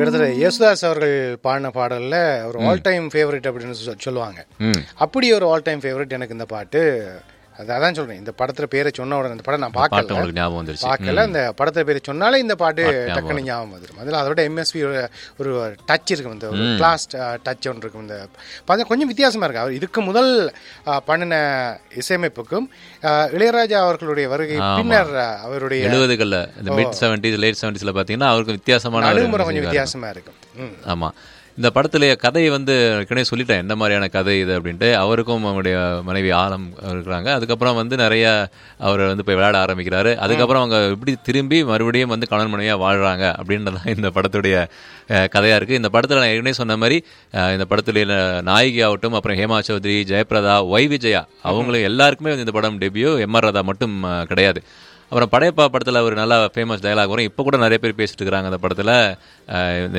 கிட்டத்தட்ட யேசுதாஸ் அவர்கள் பாடின பாடல்ல ஒரு ஆல் டைம் ஃபேவரட் அப்படின்னு சொ- சொல்லுவாங்க ம் அப்படி ஒரு ஆல் டைம் ஃபேவரட் எனக்கு இந்த பாட்டு அது அதான் சொல்றேன் இந்த படத்துல பேரை சொன்ன உடனே இந்த படம் நான் பாட்டு பார்க்கல உங்களுக்கு ஞாபகம் வந்துருச்சு பார்க்கல இந்த படத்தை பேரை சொன்னாலே இந்த பாட்டு டக்குன்னு ஞாபகம் வந்துடும் அதில் அதோட எம்எஸ்வி ஒரு டச் இருக்கும் இந்த ஒரு கிளாஸ் டச் ஒன்று இருக்கும் இந்த பார்த்தா கொஞ்சம் வித்தியாசமா இருக்கு அவர் இதுக்கு முதல் ஆ, பண்ணின இசையமைப்புக்கும் ஆ, இளையராஜா அவர்களுடைய வருகை பின்னர் ஆ, அவருடைய எழுபதுகளில் இந்த மிட் செவன்டிஸ் லேட் செவன்டிஸ்ல பார்த்தீங்கன்னா அவருக்கு வித்தியாசமான ஒரு நடைமுறை கொஞ்சம் music வித்தியாசமா இருக்கும் ம் ஆமா இந்த படத்துலேயே கதை வந்து ஏற்கனவே சொல்லிட்டேன் என்ன மாதிரியான கதை இது அப்படின்ட்டு அவருக்கும் அவருடைய மனைவி ஆலம் இருக்கிறாங்க அதுக்கப்புறம் வந்து நிறைய அவர் வந்து போய் விளையாட ஆரம்பிக்கிறாரு அதுக்கப்புறம் அவங்க எப்படி திரும்பி மறுபடியும் வந்து கணவன் மனைவியாக வாழ்றாங்க அப்படின்றதான் இந்த படத்துடைய அஹ், கதையா இருக்கு இந்த படத்தில் நான் ஏற்கனவே சொன்ன மாதிரி அஹ், இந்த படத்துல நாயகி ஆகட்டும் அப்புறம் ஹேமா சௌத்ரி ஜெயபிரதா ஒய் விஜயா அவங்களும் எல்லாருக்குமே வந்து இந்த படம் டெபியூ எம் ஆர் ராதா மட்டும் அஹ், கிடையாது அப்புறம் படையப்பா படத்தில் ஒரு நல்லா ஃபேமஸ் டயலாக் வரும் இப்போ கூட நிறைய பேர் பேசிட்டு இருக்கிறாங்க அந்த படத்தில்